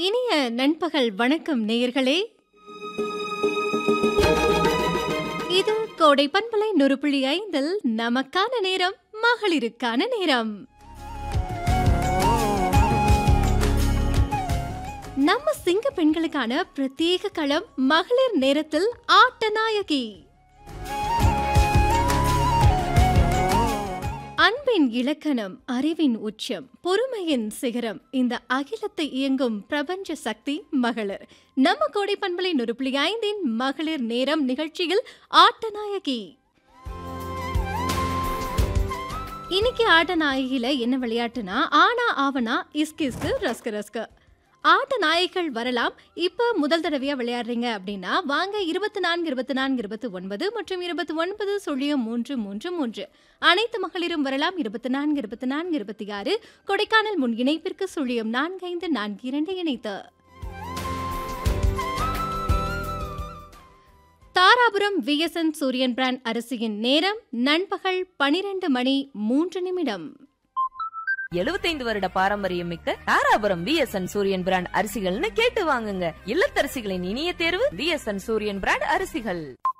இனிய நண்பகல் வணக்கம் நேயர்களே இது கோடை பண்பலை நுறுப்புள்ளி ஐந்தில் நமக்கான நேரம் மகளிருக்கான நேரம் நம்ம சிங்க பெண்களுக்கான பிரத்யேக களம் மகளிர் நேரத்தில் ஆட்டநாயகி அன்பின் இலக்கணம் அறிவின் உச்சம் பொறுமையின் சிகரம் இந்த அகிலத்தை இயங்கும் பிரபஞ்ச சக்தி மகளிர் நம்ம கோடை பண்பலை நுறுப்புள்ளி ஐந்தின் மகளிர் நேரம் நிகழ்ச்சியில் ஆட்டநாயகி இன்னைக்கு ஆட்டநாயகியில என்ன விளையாட்டுனா ஆனா ஆவனா இஸ்கு இஸ்கு ரஸ்கு ரஸ்கு ஆட்ட நாயகிகள் வரலாம் இப்போ முதல் தடவையாக விளையாடுறீங்க அப்படின்னா வாங்க இருபத்தி நான்கு இருபத்தி நான்கு இருபத்தி ஒன்பது மற்றும் இருபத்தி ஒன்பது சொல்லியம் மூன்று மூன்று மூன்று அனைத்து மகளிரும் வரலாம் இருபத்தி நான்கு இருபத்தி நான்கு இருபத்தி ஆறு கொடைக்கானல் முன் இணைப்பிற்கு சுழியம் நான்கு ஐந்து நான்கு இரண்டு இணைத்து தாராபுரம் விஎஸ்என் சூரியன் பிராண்ட் அரிசியின் நேரம் நண்பகல் பனிரெண்டு மணி மூன்று நிமிடம் எழுபத்தைந்து வருட பாரம்பரியம் மிக்க தாராபுரம் பிஎஸ்என் சூரியன் பிராண்ட் அரிசிகள்னு கேட்டு வாங்குங்க இல்லத்தரசிகளின் இனிய தேர்வு பிஎஸ்என் சூரியன் பிராண்ட் அரிசிகள்